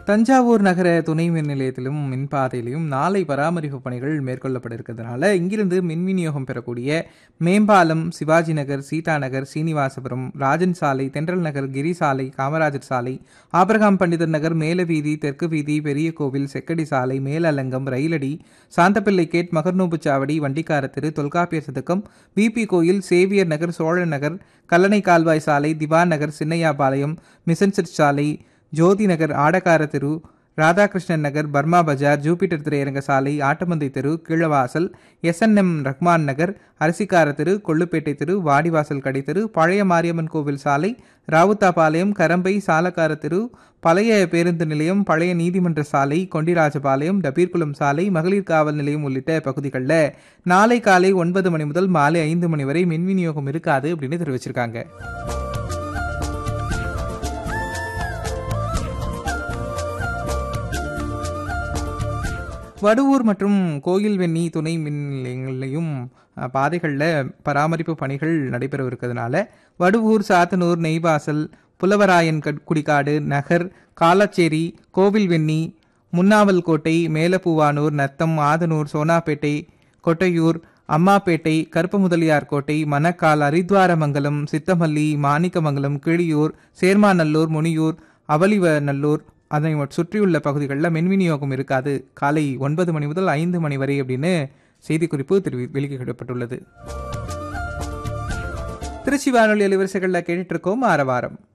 தஞ்சாவூர் நகர துணை மின் நிலையத்திலும் மின்பாதையிலும் நாளை பராமரிப்பு பணிகள் மேற்கொள்ளப்பட இருக்கிறதுனால இங்கிருந்து மின் விநியோகம் பெறக்கூடிய மேம்பாலம் சிவாஜி நகர் சீதா நகர் சீனிவாசபுரம் ராஜன் சாலை தென்றல் நகர் கிரி சாலை காமராஜர் சாலை ஆபிரகாம் பண்டிதர் நகர் மேலவீதி தெற்கு வீதி பெரிய கோவில் செக்கடி சாலை மேலலங்கம் ரயிலடி சாந்தப்பிள்ளை கேட் மகர்நோபுச்சாவடி வண்டிக்கார தெரு தொல்காப்பியர் சதுக்கம் பிபி கோயில் சேவியர் நகர் சோழ நகர் கல்லணை கால்வாய் சாலை திவான் நகர் சின்னையாபாளையம் மிசன்செட் சாலை ஜோதி நகர் ஆடக்கார தெரு ராதாகிருஷ்ணன் நகர் பர்மா பஜார் ஜூபிட்டர் திரையரங்க சாலை ஆட்டமந்தை தெரு கீழவாசல் எஸ்என்எம் ரஹ்மான் நகர் அரிசிக்கார தெரு கொள்ளுப்பேட்டை தெரு வாடிவாசல் கடை தெரு பழைய மாரியம்மன் கோவில் சாலை ராவுத்தாபாளையம் கரம்பை சாலக்கார தெரு பழைய பேருந்து நிலையம் பழைய நீதிமன்ற சாலை கொண்டிராஜபாளையம் டபீர்குளம் சாலை மகளிர் காவல் நிலையம் உள்ளிட்ட பகுதிகளில் நாளை காலை ஒன்பது மணி முதல் மாலை ஐந்து மணி வரை மின் விநியோகம் இருக்காது அப்படின்னு தெரிவிச்சிருக்காங்க வடுவூர் மற்றும் கோயில்வெண்ணி துணை மின் நிலையங்களையும் அஹ், பாதைகளில் பராமரிப்பு பணிகள் நடைபெறவிருக்கிறதுனால வடுவூர் சாத்தனூர் நெய்வாசல் புலவராயன் கட்- குடிக்காடு நகர் காலாச்சேரி கோவில்வெண்ணி முன்னாவல்கோட்டை மேலப்பூவானூர் நத்தம் ஆதனூர் சோனாப்பேட்டை கொட்டையூர் அம்மாப்பேட்டை கருப்பமுதலியார் கோட்டை மணக்கால் அரித்வாரமங்கலம் சித்தமல்லி மாணிக்கமங்கலம் கிளியூர் சேர்மாநல்லூர் முனியூர் அவலிவநல்லூர் அதனை சுற்றியுள்ள பகுதிகளில் மின் விநியோகம் இருக்காது காலை ஒன்பது மணி முதல் ஐந்து மணி வரை அப்படின்னு செய்திக்குறிப்பு தெரிவி வெளியிடப்பட்டுள்ளது திருச்சி வானொலி அலைவரிசைகளில் கேட்டுட்டு இருக்கோம் ஆரவாரம்